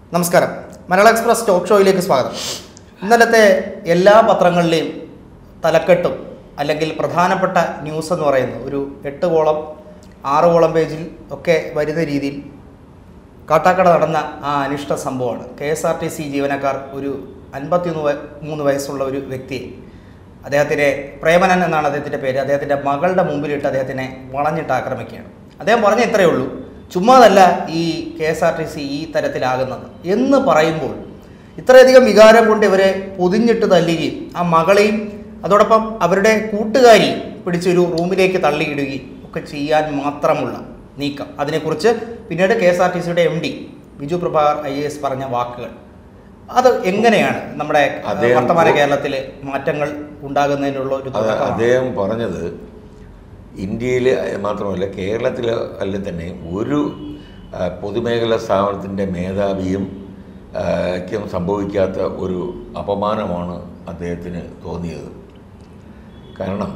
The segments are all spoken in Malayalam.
നമസ്കാരം മലയാള എക്സ്പ്രസ് ടോക്ക് ഷോയിലേക്ക് സ്വാഗതം ഇന്നലത്തെ എല്ലാ പത്രങ്ങളിലെയും തലക്കെട്ടും അല്ലെങ്കിൽ പ്രധാനപ്പെട്ട ന്യൂസ് എന്ന് പറയുന്നത് ഒരു എട്ട് കോളം ആറ് കോളം പേജിൽ ഒക്കെ വരുന്ന രീതിയിൽ കാട്ടാക്കട നടന്ന ആ അനിഷ്ട സംഭവമാണ് K S R T C ജീവനക്കാർ ഒരു അൻപത്തി മൂന്ന് വയസ്സുള്ള ഒരു വ്യക്തിയെ അദ്ദേഹത്തിനെ പ്രേമനൻ എന്നാണ് അദ്ദേഹത്തിൻ്റെ പേര് അദ്ദേഹത്തിൻ്റെ മകളുടെ മുമ്പിലിട്ട് അദ്ദേഹത്തിനെ വളഞ്ഞിട്ട് ആക്രമിക്കുകയാണ് അദ്ദേഹം പറഞ്ഞ ഇത്രയേ ഉള്ളൂ ചുമ്മാതല്ല ഈ K S R T C ഈ തരത്തിലാകുന്നത് എന്ന് പറയുമ്പോൾ ഇത്രയധികം വികാരം കൊണ്ട് ഇവരെ പൊതിഞ്ഞിട്ട് തല്ലുകയും ആ മകളെയും അതോടൊപ്പം അവരുടെ കൂട്ടുകാരി പിടിച്ചൊരു റൂമിലേക്ക് തള്ളിയിടുകയും ഒക്കെ ചെയ്യാൻ മാത്രമുള്ള നീക്കം അതിനെക്കുറിച്ച് പിന്നീട് കെ എസ് ആർ ടി സിയുടെ M D Biju Prabhakar I A S പറഞ്ഞ വാക്കുകൾ അത് എങ്ങനെയാണ് നമ്മുടെ അദ്ദേഹം വർത്തമാന കേരളത്തിൽ മാറ്റങ്ങൾ ഉണ്ടാകുന്നതിനുള്ള ഒരു അത് തുടക്കമാണ്? അദ്ദേഹം പറഞ്ഞത് ഇന്ത്യയിൽ മാത്രമല്ല കേരളത്തിൽ അല്ല തന്നെ ഒരു ആ, പൊതുമേഖലാ സ്ഥാപനത്തിൻ്റെ മേധാവിയും ആ, ക്കും സംഭവിക്കാത്ത ഒരു അപമാനമാണ് അദ്ദേഹത്തിന് തോന്നിയത് കാരണം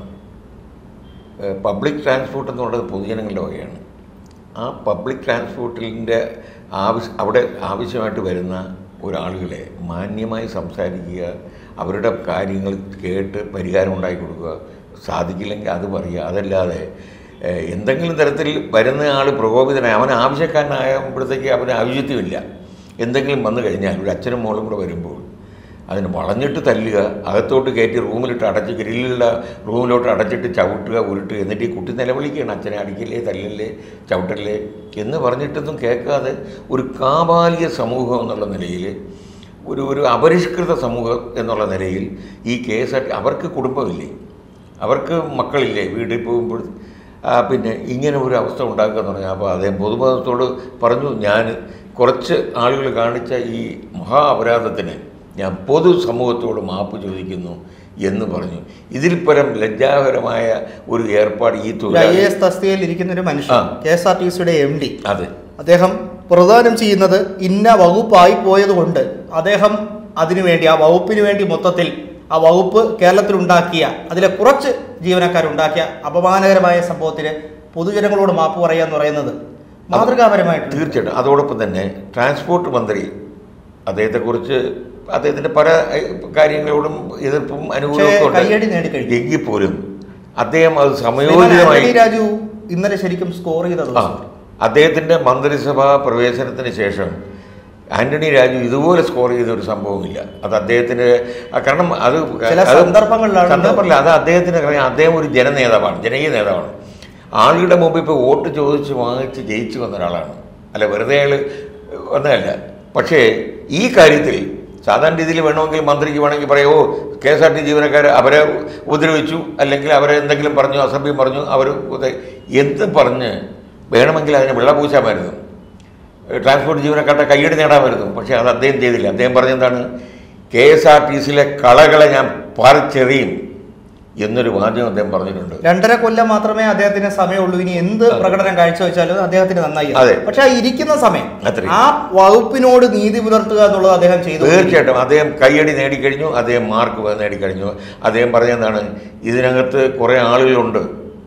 പബ്ലിക് ട്രാൻസ്പോർട്ട് എന്ന് പറയുന്നത് പൊതുജനങ്ങളുടെ വകയാണ് ആ പബ്ലിക് ട്രാൻസ്പോർട്ടിൻ്റെ ആവശ്യ അവിടെ ആവശ്യമായിട്ട് വരുന്ന ഒരാളുകളെ മാന്യമായി സംസാരിക്കുക അവരുടെ കാര്യങ്ങൾ കേട്ട് പരിഹാരം ഉണ്ടാക്കി കൊടുക്കുക സാധിക്കില്ലെങ്കിൽ അത് പറയുക അതല്ലാതെ ഏഹ്, എന്തെങ്കിലും തരത്തിൽ വരുന്ന ആൾ പ്രകോപിതനായി അവൻ ആവശ്യക്കാരനാകുമ്പോഴത്തേക്ക് അവന് ഔചിത്യമില്ല എന്തെങ്കിലും വന്നു കഴിഞ്ഞാൽ ഒരു അച്ഛനും മോളും കൂടെ വരുമ്പോൾ അതിന് വളഞ്ഞിട്ട് തല്ലുക അകത്തോട്ട് കയറ്റി റൂമിലിട്ട് അടച്ച് ഗ്രില്ലുള്ള റൂമിലോട്ട് അടച്ചിട്ട് ചവിട്ടുക ഉരുട്ടുക എന്നിട്ട് ഈ കുട്ടി നിലവിളിക്കുകയാണ് അച്ഛനെ അടിക്കില്ലേ തല്ലല്ലേ ചവിട്ടല്ലേ എന്ന് പറഞ്ഞിട്ടൊന്നും കേൾക്കാതെ ഒരു കാബാലിക സമൂഹം എന്നുള്ള നിലയിൽ ഒരു ഒരു അപരിഷ്കൃത സമൂഹം എന്നുള്ള നിലയിൽ ഈ കേസ് അവർക്ക് കുടുംബമില്ലേ അവർക്ക് മക്കളില്ലേ വീട്ടിൽ പോകുമ്പോൾ ആ, പിന്നെ ഇങ്ങനെ ഒരു അവസ്ഥ ഉണ്ടാക്കുക എന്ന് പറഞ്ഞാൽ അപ്പോൾ അദ്ദേഹം പൊതുബോധത്തോട് പറഞ്ഞു ഞാൻ കുറച്ച് ആളുകൾ കാണിച്ച ഈ മഹാ അപരാധത്തിന് ഞാൻ പൊതു സമൂഹത്തോട് മാപ്പ് ചോദിക്കുന്നു എന്ന് പറഞ്ഞു ഇതിൽ പരം ലജ്ജാകരമായ ഒരു ഏർപ്പാട് ഈ ഒരു ഐ തൊഴിലാളി എ എസ് തസ്തികയിൽ ഇരിക്കുന്ന ഒരു മനുഷ്യൻ ആ. കെ എസ് ആർ ടി സിയുടെ എം ഡി അതെ അദ്ദേഹം പ്രദാനം ചെയ്യുന്നത് ഇന്ന വകുപ്പായി പോയതുകൊണ്ട് അദ്ദേഹം അതിനുവേണ്ടി ആ വകുപ്പിന് വേണ്ടി മൊത്തത്തിൽ ആ വകുപ്പ് കേരളത്തിലുണ്ടാക്കിയ അതിലെ കുറച്ച് ജീവനക്കാരുണ്ടാക്കിയ അപമാനകരമായ സംഭവത്തിന് പൊതുജനങ്ങളോട് മാപ്പ് പറയുക എന്ന് പറയുന്നത് മാതൃകാപരമായിട്ട് തീർച്ചയായിട്ടും അതോടൊപ്പം തന്നെ ട്രാൻസ്പോർട്ട് മന്ത്രി അദ്ദേഹത്തെക്കുറിച്ച് അദ്ദേഹത്തിൻ്റെ പല ഏഹ്, കാര്യങ്ങളോടും എതിർപ്പും അനുകൂലവും ഒക്കെ ഉണ്ട്. കയ്യടി നേടിക്കഴിഞ്ഞു എങ്കിൽ പോലും അദ്ദേഹം അത് ശ്രീമാൻ സമയോചിതമായി ആന്റണി രാജു ഇന്നലെ ശരിക്കും സ്കോർ ചെയ്ത ആ ദിവസം അദ്ദേഹത്തിൻ്റെ മന്ത്രിസഭാ പ്രവേശനത്തിന് ശേഷം ആന്റണി രാജു ഇതുപോലെ സ്കോർ ചെയ്ത ഒരു സംഭവമില്ല അത് അദ്ദേഹത്തിന് ആ, കാരണം അത് ചില അത് സന്ദർഭങ്ങളിലാണ് സന്ദർഭമല്ല അത് അദ്ദേഹത്തിന് അറിയാം അദ്ദേഹം ഒരു ജനനേതാവാണ് ജനകീയ നേതാവാണ് ആളുകളുടെ മുമ്പ് ഇപ്പോൾ വോട്ട് ചോദിച്ച് വാങ്ങിച്ച് ജയിച്ചു വന്ന ഒരാളാണ് അല്ല വെറുതെ അയാൾ വന്നതല്ല പക്ഷേ ഈ കാര്യത്തിൽ സാധാരണ രീതിയിൽ വേണമെങ്കിൽ മന്ത്രിക്ക് വേണമെങ്കിൽ പറയോ കെ എസ് ആർ ടി ജീവനക്കാർ അവരെ ഉപദ്രവിച്ചു അല്ലെങ്കിൽ അവരെ എന്തെങ്കിലും പറഞ്ഞു അസഭ്യം പറഞ്ഞു അവർ എന്ത് പറഞ്ഞ് വേണമെങ്കിൽ അതിനെ വെള്ളപൂശാമായിരുന്നു ട്രാൻസ്പോർട്ട് ജീവനക്കാരുടെ കയ്യടി നേടാമായിരുന്നു പക്ഷേ അത് അദ്ദേഹം ചെയ്തില്ല അദ്ദേഹം പറഞ്ഞെന്താണ് കെ എസ് ആർ ടി സിയിലെ കളകളെ ഞാൻ പറിച്ചെറിയും എന്നൊരു വാചകം അദ്ദേഹം പറഞ്ഞിട്ടുണ്ട് രണ്ടര കൊല്ലം മാത്രമേ അദ്ദേഹത്തിന് സമയമുള്ളൂ ഇനി എന്ത് പ്രകടനം കാഴ്ചവെച്ചാലും അദ്ദേഹത്തിന് നന്നായി അതെ. പക്ഷെ ആ ഇരിക്കുന്ന സമയം അത്രയും. ആ വകുപ്പിനോട് നീതി പുലർത്തുക എന്നുള്ളത് അദ്ദേഹം ചെയ്തു തീർച്ചയായിട്ടും അദ്ദേഹം കയ്യടി നേടിക്കഴിഞ്ഞു അദ്ദേഹം മാർക്ക് നേടിക്കഴിഞ്ഞു അദ്ദേഹം പറഞ്ഞെന്താണ് ഇതിനകത്ത് കുറേ ആളുകളുണ്ട്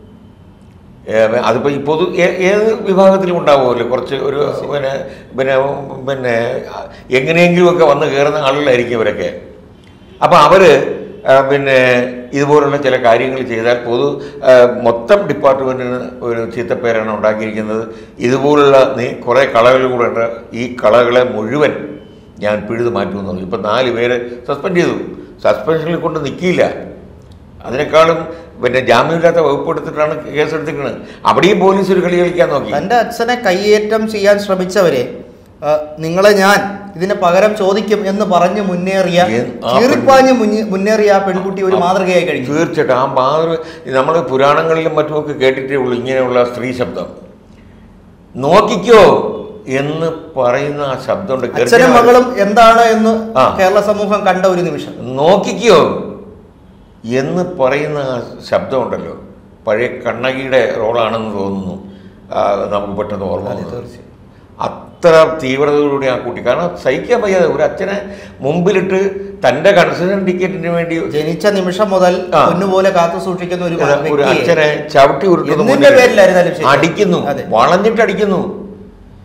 ഏഹ് അതിപ്പോൾ ഈ പൊതു ഏ- ഏത് വിഭാഗത്തിലും ഉണ്ടാവുമല്ലോ കുറച്ച് ഒരു പിന്നെ പിന്നെ പിന്നെ എങ്ങനെയെങ്കിലുമൊക്കെ വന്ന് കയറുന്ന ആളുകളായിരിക്കും ഇവരൊക്കെ അപ്പോൾ അവർ പിന്നെ ഇതുപോലുള്ള ചില കാര്യങ്ങൾ ചെയ്താൽ പൊതു ആ, മൊത്തം ഡിപ്പാർട്ട്മെൻറ്റിന് ഒരു ചീത്തപ്പേരാണ് ഉണ്ടാക്കിയിരിക്കുന്നത് ഇതുപോലുള്ള നീ കുറേ കളകൾ കൂടെ ഉണ്ട് ഈ കളകളെ മുഴുവൻ ഞാൻ പിഴുതു മാറ്റുമെന്ന് പറഞ്ഞു ഇപ്പം നാല് പേര് സസ്പെൻഡ് ചെയ്തു സസ്പെൻഷനിൽ കൊണ്ട് നിൽക്കിയില്ല അതിനേക്കാളും പിന്നെ ജാമ്യമില്ലാത്ത വകുപ്പ് എടുത്തിട്ടാണ് കേസ് എടുത്തിരിക്കുന്നത് അവിടെയും പോലീസ് ഒരു കളി കളിക്കാൻ നോക്കി തന്റെ അച്ഛനെ കയ്യേറ്റം ചെയ്യാൻ ശ്രമിച്ചവരെ ആ, നിങ്ങളെ ഞാൻ ഇതിന് പകരം ചോദിക്കും എന്ന് പറഞ്ഞ് മുന്നേറിയ ഏ- ആ ചീറിപ്പാഞ്ഞ് മുന്നേ- മുന്നേറിയ ആ പെൺകുട്ടി ഒരു മാതൃകയായി കഴിഞ്ഞു തീർച്ചയായിട്ടും ആ മാതൃ നമ്മൾ പുരാണങ്ങളിലും മറ്റുമൊക്കെ കേട്ടിട്ടേ ഉള്ളൂ ഇങ്ങനെയുള്ള സ്ത്രീ ശബ്ദം നോക്കിക്കോ എന്ന് പറയുന്ന ആ ശബ്ദമുണ്ട് അച്ഛനും ഗർജന- മകളും എന്താണ് എന്ന് ആ. കേരള സമൂഹം കണ്ട ഒരു നിമിഷം നോക്കിക്കോ എന്ന് പറയുന്ന ആ ശബ്ദമുണ്ടല്ലോ പഴയ കണ്ണകിയുടെ റോളാണെന്ന് തോന്നുന്നു ആ, നമുക്ക് പെട്ടെന്ന് ഓർമ്മ അതെ, വന്നത്. തീർച്ചയായും. അത്ര തീവ്രതയോടുകൂടി ആ കുട്ടി കാരണം സഹിക്കാൻ വയ്യാതെ ഒരു അച്ഛനെ മുമ്പിലിട്ട് തൻ്റെ കൺസഷൻ ടിക്കറ്റിന് വേണ്ടി ജനിച്ച നിമിഷം മുതൽ ആ. പൊന്നുപോലെ കാത്തു സൂക്ഷിക്കുന്ന ഒരു ഒരു വ്യക്തിയെ അച്ഛനെ ചവിട്ടി ഉരുട്ടുന്ന എന്തിന്റെ മുന്നിൽ പേരിലായിരുന്നാലും ശരി. അടിക്കുന്നു അതെ. വളഞ്ഞിട്ട് അടിക്കുന്നു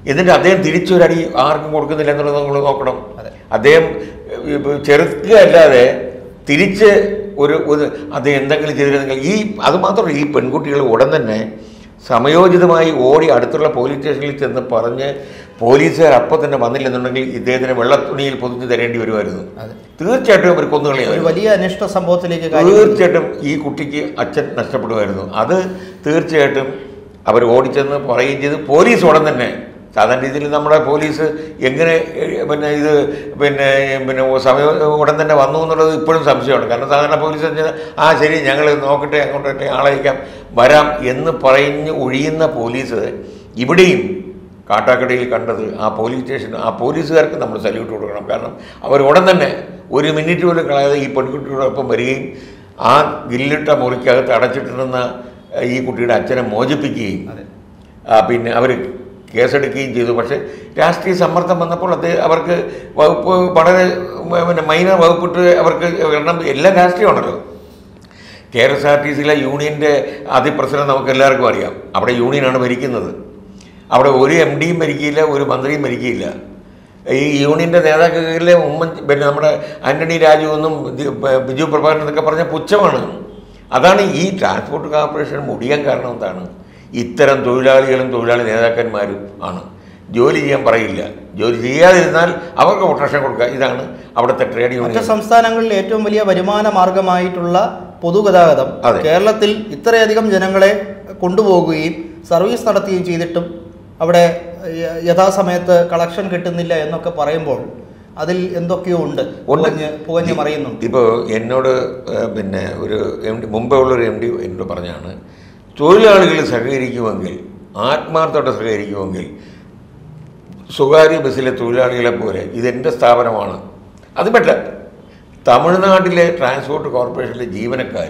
എന്നിട്ട് അദ്ദേഹം തിരിച്ചൊരടി ആർക്കും കൊടുക്കുന്നില്ല എന്നുള്ളത് നമ്മൾ നോക്കണം അതെ. അദ്ദേഹം ഏഹ്, ഇപ്പൊ ചെറുക്കുക അല്ലാതെ തിരിച്ച് ഒരു ഒരു അദ്ദേഹം എന്തെങ്കിലും ചെയ്തിരുന്നെങ്കിൽ ഈ അത് മാത്രമല്ല ഈ പെൺകുട്ടികൾ ഉടൻ തന്നെ സമയോചിതമായി ഓടി അടുത്തുള്ള പോലീസ് സ്റ്റേഷനിൽ ചെന്ന് പറഞ്ഞ് പോലീസുകാർ അപ്പം തന്നെ വന്നില്ലെന്നുണ്ടെങ്കിൽ ഇദ്ദേഹത്തിന് വെള്ളത്തുണിയിൽ പൊതിഞ്ഞ് തരേണ്ടി വരുമായിരുന്നു അതെ തീർച്ചയായിട്ടും അവർ ഒരു കൊന്നുകളയായിരുന്നു വലിയ അനിഷ്ട സംഭവത്തിലേക്ക് കാര്യം തീർച്ചയായിട്ടും ഈ കുട്ടിക്ക് അച്ഛൻ നഷ്ടപ്പെടുമായിരുന്നു അത് തീർച്ചയായിട്ടും അവർ ഓടിച്ചെന്ന് പറയുകയും ചെയ്തു പോലീസ് ഉടൻ തന്നെ സാധാരണ രീതിയിൽ നമ്മുടെ പോലീസ് എങ്ങനെ ഏഹ്, പിന്നെ ഇത് പിന്നെ പിന്നെ സമയം ഉടൻ തന്നെ വന്നു എന്നുള്ളത് ഇപ്പോഴും സംശയമാണ് കാരണം സാധാരണ പോലീസ് എന്ന് വെച്ചാൽ, ആ ശരി ഞങ്ങൾ നോക്കട്ടെ അങ്ങോട്ടേ ആളയക്കാം വരാം എന്ന് പറഞ്ഞ് ഒഴിയുന്ന പോലീസ് ഇവിടെയും കാട്ടാക്കടയിൽ കണ്ടത് ആ പോലീസ് സ്റ്റേഷൻ ആ പോലീസുകാർക്ക് നമ്മൾ സല്യൂട്ട് കൊടുക്കണം കാരണം അവർ ഉടൻ തന്നെ ഒരു മിനിറ്റ് പോലും കളയാതെ ഈ പെൺകുട്ടിയോടൊപ്പം വരികയും ആ ഗില്ലിട്ട മുറിക്കകത്ത് അടച്ചിട്ടിരുന്ന ഈ കുട്ടിയുടെ അച്ഛനെ മോചിപ്പിക്കുകയും അതെ ആ, പിന്നെ അവർ കേസെടുക്കുകയും ചെയ്തു പക്ഷേ രാഷ്ട്രീയ സമ്മർദ്ദം വന്നപ്പോൾ അത് അവർക്ക് വകുപ്പ് വളരെ പിന്നെ മൈനർ വകുപ്പിട്ട് അവർക്ക് കാരണം എല്ലാം രാഷ്ട്രീയമാണല്ലോ കെ എസ് ആർ ടി സിയിലെ യൂണിയൻ്റെ അതിപ്രസരം നമുക്ക് എല്ലാവർക്കും അറിയാം അവിടെ യൂണിയനാണ് ഭരിക്കുന്നത് അവിടെ ഒരു എം ഡിയും ഭരിക്കില്ല ഒരു മന്ത്രിയും ഭരിക്കില്ല ഈ യൂണിയൻ്റെ നേതാക്കളിലെ ഉമ്മൻ പിന്നെ നമ്മുടെ ആന്റണി രാജു എന്നും ദി- ബ- ബിജു പ്രഭാകരൻ എന്നൊക്കെ പറഞ്ഞ പുച്ഛമാണ് അതാണ് ഈ ട്രാൻസ്പോർട്ട് കോർപ്പറേഷൻ മുടിയാൻ കാരണം എന്താണ് ഇത്തരം തൊഴിലാളികളും തൊഴിലാളി നേതാക്കന്മാരും ആണ് ജോലി ചെയ്യാൻ പറയില്ല ജോലി ചെയ്യാതിരുന്നാൽ അവർക്ക് പ്രൊട്ടക്ഷൻ കൊടുക്കുക ഇതാണ് അവിടുത്തെ ട്രേഡ് മറ്റ് യൂണിയൻ സംസ്ഥാനങ്ങളിൽ ഏറ്റവും വലിയ വരുമാന മാർഗമായിട്ടുള്ള പൊതുഗതാഗതം അതെ. കേരളത്തിൽ ഇത്രയധികം ജനങ്ങളെ കൊണ്ടുപോകുകയും സർവീസ് നടത്തുകയും ചെയ്തിട്ടും അവിടെ യ- യഥാസമയത്ത് കളക്ഷൻ കിട്ടുന്നില്ല എന്നൊക്കെ പറയുമ്പോൾ അതിൽ എന്തൊക്കെയോ ഉണ്ട് ഉണ്ട്. പുകഞ്ഞ് പുകഞ്ഞ് മറിയുന്നുണ്ട് ഇപ്പോൾ എന്നോട് ഏഹ്, പിന്നെ ഒരു എം ഡി മുമ്പേ ഉള്ളൊരു എം ഡി എന്നോട് പറഞ്ഞാണ് തൊഴിലാളികൾ സഹകരിക്കുമെങ്കിൽ ആത്മാർത്ഥമായിട്ട് സഹകരിക്കുമെങ്കിൽ സ്വകാര്യ ബസ്സിലെ തൊഴിലാളികളെ പോലെ ഇതെൻ്റെ സ്ഥാപനമാണ് അത് പറ്റ തമിഴ്നാട്ടിലെ ട്രാൻസ്പോർട്ട് കോർപ്പറേഷനിലെ ജീവനക്കാർ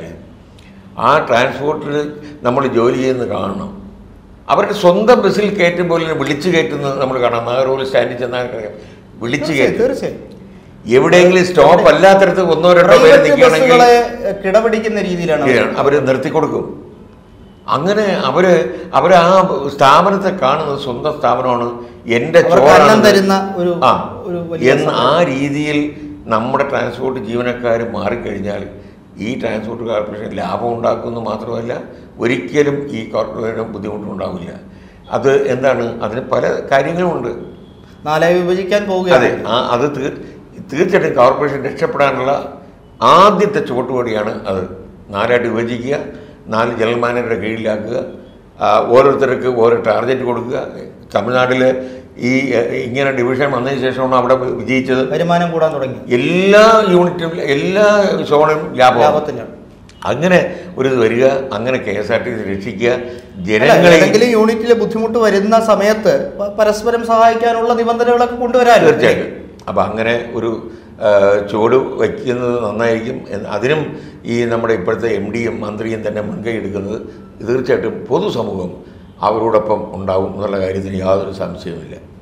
ആ ട്രാൻസ്പോർട്ടിൽ നമ്മൾ ജോലി ചെയ്യുന്നത് കാണണം അവരുടെ സ്വന്തം ബസ്സിൽ കയറ്റുമ്പോൾ വിളിച്ചു കയറ്റുന്നത് നമ്മൾ കാണാം നാഗർകോവിൽ സ്റ്റാൻഡിൽ ചെന്നാൽ അറിയാം. വിളിച്ചു തീർച്ചയായും കയറ്റും തീർച്ചയായും എവിടെയെങ്കിലും സ്റ്റോപ്പ് അല്ലാത്തടത്ത് ഒന്നോ രണ്ടോ പേര് പ്രൈവറ്റ് നിൽക്കുകയാണെങ്കിൽ ബസ്സുകളെ കിടപിടിക്കുന്ന രീതിയിലാണ് അവർ അവർ നിർത്തിക്കൊടുക്കും അങ്ങനെ അവർ അവർ ആ സ്ഥാപനത്തെ കാണുന്നത് സ്വന്തം സ്ഥാപനമാണ് എൻ്റെ അവർക്ക് അന്നം ചോറാണ് തരുന്ന ഒരു ആ ഒരു വലിയ എന്ന് ആ രീതിയിൽ നമ്മുടെ ട്രാൻസ്പോർട്ട് ജീവനക്കാർ മാറിക്കഴിഞ്ഞാൽ ഈ ട്രാൻസ്പോർട്ട് കോർപ്പറേഷൻ ലാഭം ഉണ്ടാക്കുമെന്ന് മാത്രമല്ല ഒരിക്കലും ഈ കോർപ്പറേഷന് ബുദ്ധിമുട്ടുണ്ടാവില്ല അത് എന്താണ് അതിന് പല കാര്യങ്ങളുമുണ്ട് നാലായി വിഭജിക്കാൻ അതെ പോവുകയാണ് ആ അത് തീർ തീർച്ചയായിട്ടും കോർപ്പറേഷൻ രക്ഷപ്പെടാനുള്ള ആദ്യത്തെ ചുവട്ടുപടിയാണ് അത് നാലായിട്ട് വിഭജിക്കുക നാല് ജനറൽ മാനേജറുടെ കീഴിലാക്കുക ആ, ഓരോരുത്തർക്ക് ഓരോ ടാർഗറ്റ് കൊടുക്കുക തമിഴ്നാട്ടിൽ ഈ എ, ഇങ്ങനെ ഡിവിഷൻ വന്നതിന് ശേഷമാണ് അവിടെ വിജയിച്ചത് വരുമാനം കൂടാൻ തുടങ്ങി എല്ലാ യൂണിറ്റും എല്ലാ സോണും ലാഭം ലാഭത്തിലാണ് അങ്ങനെ ഒരു ഇത് വരിക അങ്ങനെ K S R T C രക്ഷിക്കുക അല്ല, ജനങ്ങളെ ഏതെങ്കിലും യൂണിറ്റിൽ ബുദ്ധിമുട്ട് വരുന്ന സമയത്ത് പ- പരസ്പരം സഹായിക്കാനുള്ള നിബന്ധനകളൊക്കെ കൊണ്ടുവരാൻ തീർച്ചയായിട്ടും അപ്പം അങ്ങനെ ഒരു ആ, ചുവട് വയ്ക്കുന്നത് നന്നായിരിക്കും എന്ന് അതിനും ഈ നമ്മുടെ ഇപ്പോഴത്തെ എം ഡിയും മന്ത്രിയും തന്നെ മുൻകൈ എടുക്കുന്നത് തീർച്ചയായിട്ടും പൊതുസമൂഹം അവരോടൊപ്പം ഉണ്ടാവും എന്നുള്ള കാര്യത്തിന് യാതൊരു സംശയവുമില്ല